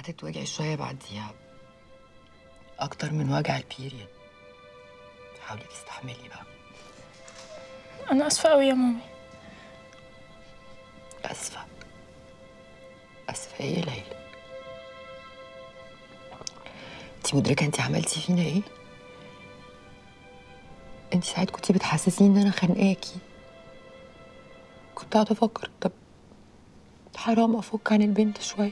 هتتوجعي شوية بعديها أكتر من وجع البيريد حاولي تستحملي بقى انا اسفه قوي يا مامي أسفة أسفة إيه يا ليلى أنت مدركة أنت عملتي فينا إيه؟ أنت ساعات كنتي بتحسسيني إن أنا خانقاكي كنت قاعدة أفكر طب حرام أفك عن البنت شوية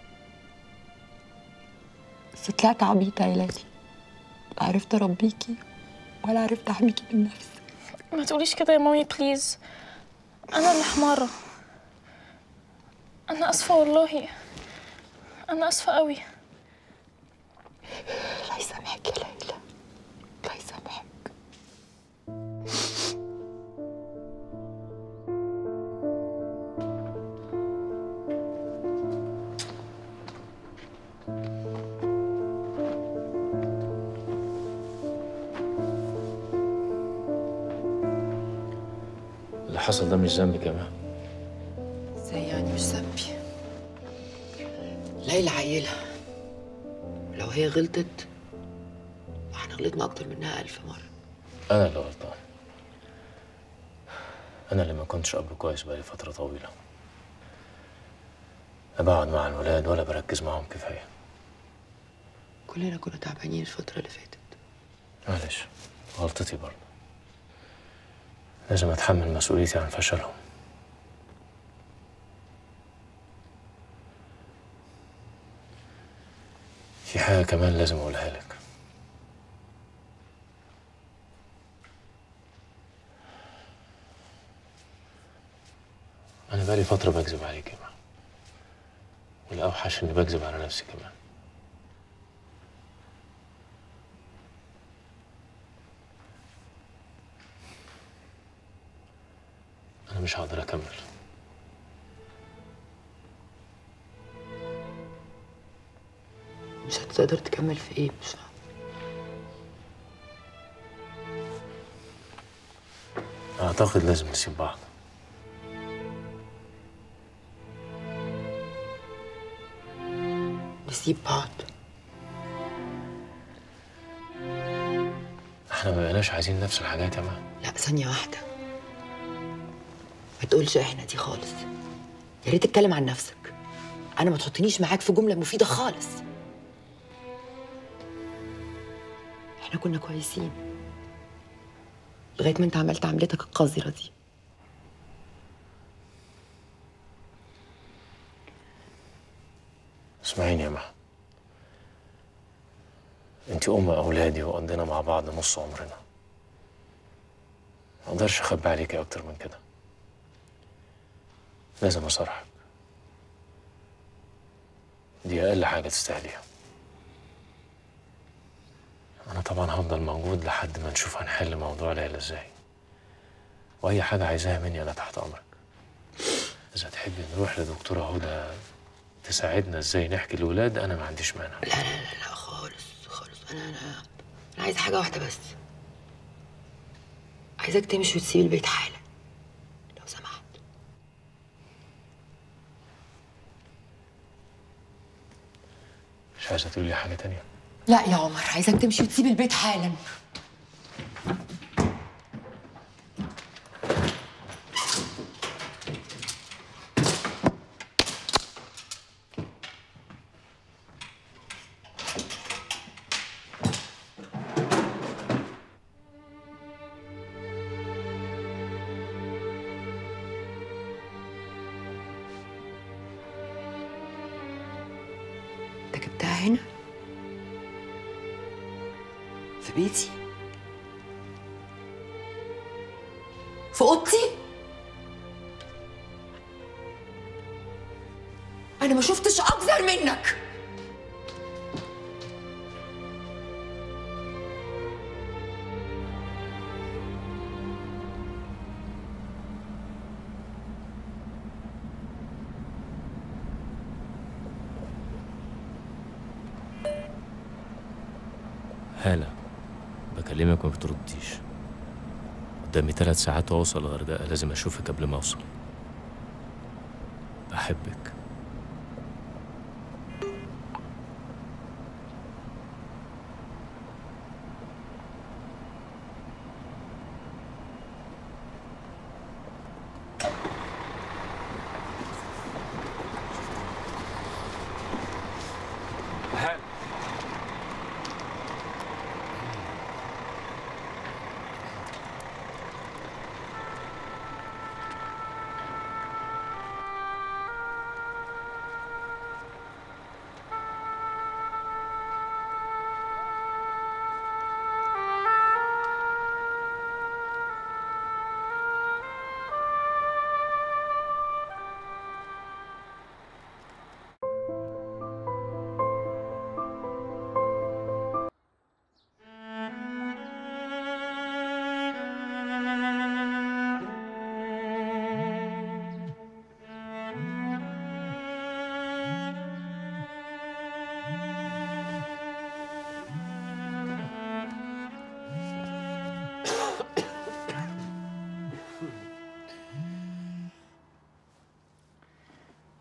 بس طلعت عبيطة يا ليلى لا عرفت أربيكي ولا عرفت أحميكي من نفسي ما تقوليش كده يا مامي بليز انا اللي حماره انا اسفه والله انا اسفه قوي الله يسامحك يا ليلى الله يسامحك اللي حصل ده مش ذنبك يا مها ازاي يعني مش ذنبي ليلى عيلة لو هي غلطت احنا غلطنا اكتر منها ألف مرة انا اللي غلطان انا اللي ما كنتش اب كويس بقالي فتره طويله لا بقعد مع الولاد ولا بركز معاهم كفايه كلنا كنا تعبانين الفترة اللي فاتت معلش غلطتي برضه لازم اتحمل مسؤوليتي عن فشلهم في حاجه كمان لازم اقولها لك انا بقالي فتره بكذب عليك يا مها والاوحش اني بكذب على نفسي كمان انا مش هقدر اكمل مش هتقدر تكمل في ايه مش فاهمة اعتقد لازم نسيب بعض نسيب بعض احنا ما بقيناش عايزين نفس الحاجات يا مها لا ثانية واحدة ما تقولش احنا دي خالص يا ريت تتكلم عن نفسك انا ما تحطنيش معاك في جملة مفيدة خالص احنا كنا كويسين لغاية ما انت عملت عملتك القذرة دي اسمعيني يا مها انت ام اولادي وقضينا مع بعض نص عمرنا ما اقدرش اخبي عليكي اكتر من كده لازم اصارحك دي اقل حاجه تستاهليها انا طبعا هفضل موجود لحد ما نشوف هنحل موضوع ليلى ازاي واي حاجه عايزاها مني انا تحت امرك اذا تحبي نروح لدكتوره هدى تساعدنا ازاي نحكي للولاد انا ما عنديش مانع لا لا لا لا خالص خالص انا انا انا عايزة حاجة واحدة بس عايزاك تمشي وتسيب البيت حالا لو سمحت مش عايزه تقولي لي حاجه تانية لا يا عمر عايزاك تمشي وتسيب البيت حالا انت جبتها هنا في بيتي في اوضتي انا ما شفتش اكثر منك هالة بكلمك وما بترديش قدامي ثلاث ساعات واوصل الغردقة لازم اشوفك قبل ما اوصل بحبك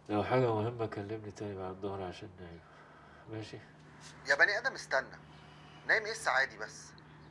لو حاجة مهمة كلمني تاني بعد الظهر عشان نايم ماشي يا بني ادم استنى نايم ايه الساعه دي بس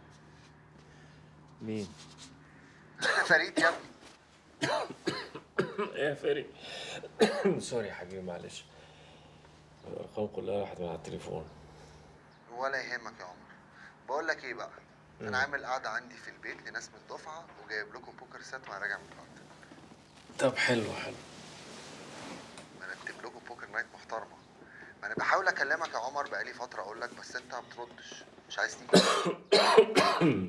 مين؟ انا فريد يا ابني ايه يا فري سوري يا حبيبي معلش الارقام كلها راحت من على التليفون ولا يهمك يا عمر بقول لك ايه بقى انا عامل قعده عندي في البيت لناس من الدفعه وجايب لكم بوكر سيت وانا راجع من الارض طب حلو حلو مرتب لكم بوكر نايت محترمه ما انا بحاول اكلمك يا عمر بقالي فتره اقول لك بس انت ما بتردش مش عايز تيجي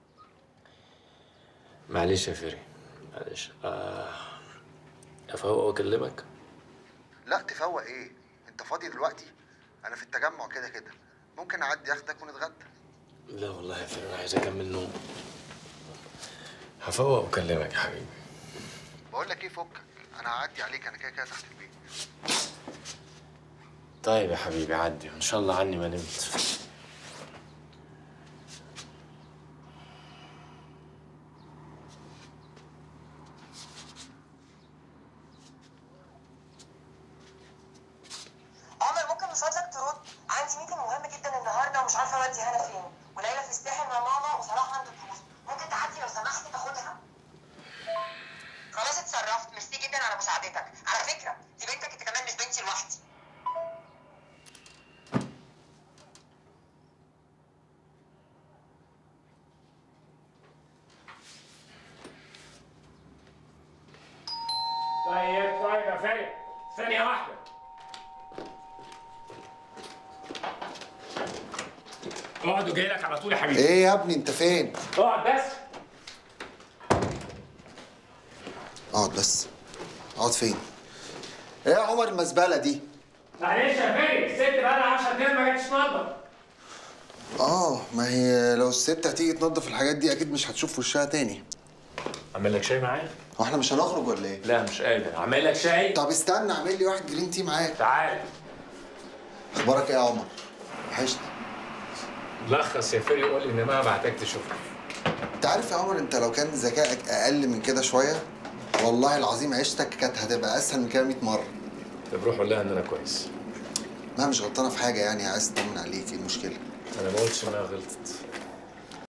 معلش يا فري معلش آه افوق واكلمك لا تفوق ايه انت فاضي دلوقتي انا في التجمع كده كده ممكن اعدي اخدك ونتغدى لا والله يا فري انا عايز اكمل نوم هفوق واكلمك يا حبيبي بقول لك ايه فكك انا هعدي عليك انا كده كده تحت البيت طيب يا حبيبي عدي ان شاء الله عني ما نمت عمر ممكن من فضلك ترد عندي ميتنج مهم جدا النهارده ومش عارفه اودي هنا فين وليلى في الساحل مع ماما وصلاح عنده دروس ممكن تعدي لو سمحت تاخدها خلاص اتصرفت ميرسي جدا على مساعدتك على فكره دي بنتك انت كمان مش بنتي لوحدي طيب طيب يا فري ثانية واحدة اقعد وجاي لك على طول يا حبيبي ايه يا ابني انت فين اقعد بس اقعد بس اقعد فين ايه يا عمر المزبله دي معلش يا فري الست بقى لها 10 ايام ما جاتش تنضف اه ما هي لو الست هتيجي تنظف الحاجات دي اكيد مش هتشوف وشها تاني اعمل لك شاي معايا؟ هو احنا مش هنخرج ولا ايه لا مش قادر اعمل لك شاي؟ طب استنى اعمل لي واحد جرين تي معاك تعال اخبارك ايه يا عمر وحشني لخص يا فري قول لي ان ما بعتك تشوفك انت عارف يا عمر انت لو كان ذكائك اقل من كده شويه والله العظيم عيشتك كانت هتبقى اسهل من كده 100 مره طب روح قول لها ان انا كويس ما مش غلطانه في حاجه يعني عايز اطمن عليك ايه المشكله انا ما قلتش انها غلطت